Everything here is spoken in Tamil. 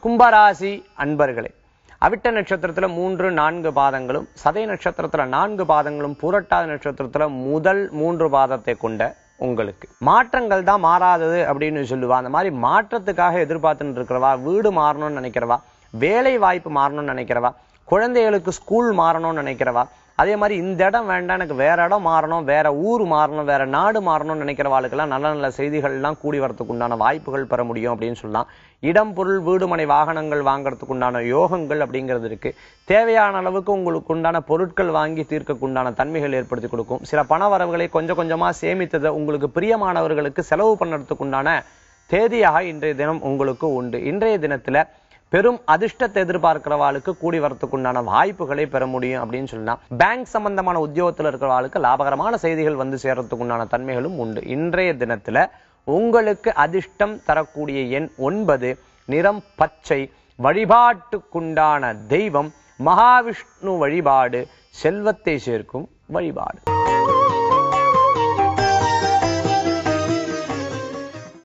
கும்பராசி அன்பர்களே அவிட்ட நட்சத்திரத்துல மூன்று நான்கு பாதங்களும் சதய நட்சத்திரத்துல நான்கு பாதங்களும் புரட்டாத நட்சத்திரத்துல முதல் மூன்று பாதத்தை கொண்ட உங்களுக்கு மாற்றங்கள் தான் மாறாதது அப்படின்னு சொல்லுவா அந்த மாதிரி மாற்றத்துக்காக எதிர்பார்த்துட்டு இருக்கிறவா வீடு மாறணும்னு நினைக்கிறவா வேலை வாய்ப்பு மாறணும்னு நினைக்கிறவா குழந்தைகளுக்கு ஸ்கூல் மாறணும்னு நினைக்கிறவா அதே மாதிரி இந்த இடம் வேண்டாம் எனக்கு வேற இடம் மாறணும் வேற ஊர் மாறணும் வேற நாடு மாறணும்னு நினைக்கிறவாளுக்கெல்லாம் நல்ல நல்ல செய்திகள்லாம் கூடி வரத்துக்கு உண்டான வாய்ப்புகள் பெற முடியும் அப்படின்னு சொல்லலாம் இடம் பொருள் வீடு மனை வாகனங்கள் வாங்குறதுக்கு உண்டான யோகங்கள் அப்படிங்கிறது இருக்கு தேவையான அளவுக்கு உங்களுக்கு உண்டான பொருட்கள் வாங்கி தீர்க்கக்கு உண்டான தன்மைகள் ஏற்படுத்தி கொடுக்கும் சில பண வரவுகளை கொஞ்சம் கொஞ்சமா சேமித்ததை உங்களுக்கு பிரியமானவர்களுக்கு செலவு பண்ணுறதுக்கு உண்டான தேதியாக இன்றைய தினம் உங்களுக்கு உண்டு இன்றைய தினத்துல பெரும் அதிர்ஷ்டத்தை எதிர்பார்க்கிறவாளுக்கு கூடி வரத்துக்குண்டான வாய்ப்புகளை பெற முடியும் அப்படின்னு சொல்லலாம் பேங்க் சம்பந்தமான உத்தியோகத்தில் இருக்கிறவாளுக்கு லாபகரமான செய்திகள் வந்து சேர்றதுக்குண்டான தன்மைகளும் உண்டு இன்றைய தினத்துல உங்களுக்கு அதிர்ஷ்டம் தரக்கூடிய எண் ஒன்பது நிறம் பச்சை வழிபாட்டுக்குண்டான தெய்வம் மகாவிஷ்ணு வழிபாடு செல்வத்தை சேர்க்கும் வழிபாடு